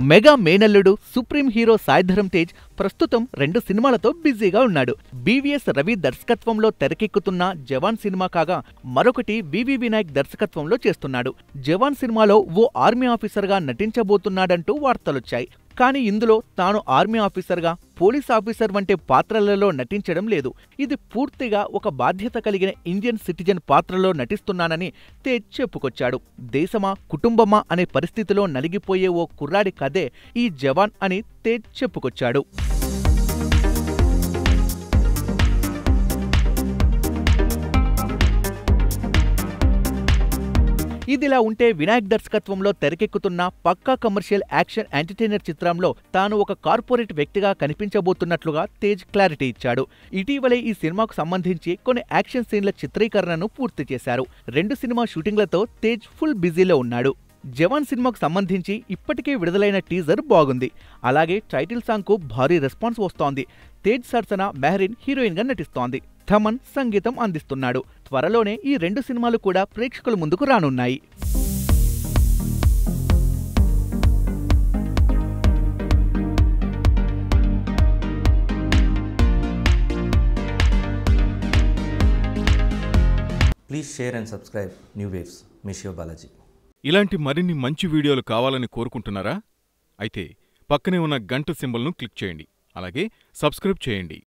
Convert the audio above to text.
Mega మేనల్లుడు supreme hero Sai Dharam Tej ప్రస్తుతం రెండు సినిమాలతో బిజీగా ఉన్నాడు బీవీఎస్ రవి దర్శకత్వంలో తెరకెక్కుతున్న జవాన్ సినిమా కాగా మరొకటి వివి వినాయక్ దర్శకత్వంలో చేస్తున్నాడు జవాన్ సినిమాలో ఓ ఆర్మీ ఆఫీసర్గా నటించబోతున్నాడంటూ వార్తలొచ్చాయి కానీ ఇందులో తాను ఆర్మీ ఆఫీసర్గా పోలీస్ ఆఫీసర్ వంటి పాత్రలలో నటించడం లేదు ఇది పూర్తిగా ఒక బాధ్యత కలిగిన ఇండియన్ సిటిజన్ పాత్రలో నటిస్తున్నానని తేజ్ చెప్పుకొచ్చాడు దేశమా కుటుంబమా అనే పరిస్థితిలో నలిగిపోయే ఓ కుర్రాడి కథే ఈ జవాన్ అని తేజ్ చెప్పుకొచ్చాడు ఇదిలా ఉంటే వినాయక్ దర్శకత్వంలో తెరకెక్కుతున్న పక్కా కమర్షియల్ యాక్షన్ ఎంటర్టైనర్ చిత్రంలో తాను ఒక కార్పొరేట్ వ్యక్తిగా కనిపించబోతున్నట్లుగా తేజ్ క్లారిటీ ఇచ్చాడు ఇటీవలే ఈ సినిమాకు సంబంధించి కొన్ని యాక్షన్ సీన్ల చిత్రీకరణను పూర్తి చేశారు రెండు సినిమా షూటింగ్లతో తేజ్ ఫుల్ బిజీలో ఉన్నాడు జవాన్ సినిమాకు సంబంధించి ఇప్పటికే విడుదలైన టీజర్ బాగుంది అలాగే టైటిల్ సాంగ్కు భారీ రెస్పాన్స్ వస్తోంది తేజ్ సరసన మెహరిన్ హీరోయిన్గా నటిస్తోంది థమన్ సంగీతం అందిస్తున్నాడు త్వరలోనే ఈ రెండు సినిమాలు కూడా ప్రేక్షకుల ముందుకు రానున్నాయి Please share and subscribe New Waves. మీ శివ బాలాజీ ఇలాంటి మరిన్ని మంచి వీడియోలు కావాలని కోరుకుంటున్నారా అయితే పక్కనే ఉన్న గంట సింబల్ను క్లిక్ చేయండి అలాగే సబ్స్క్రైబ్ చేయండి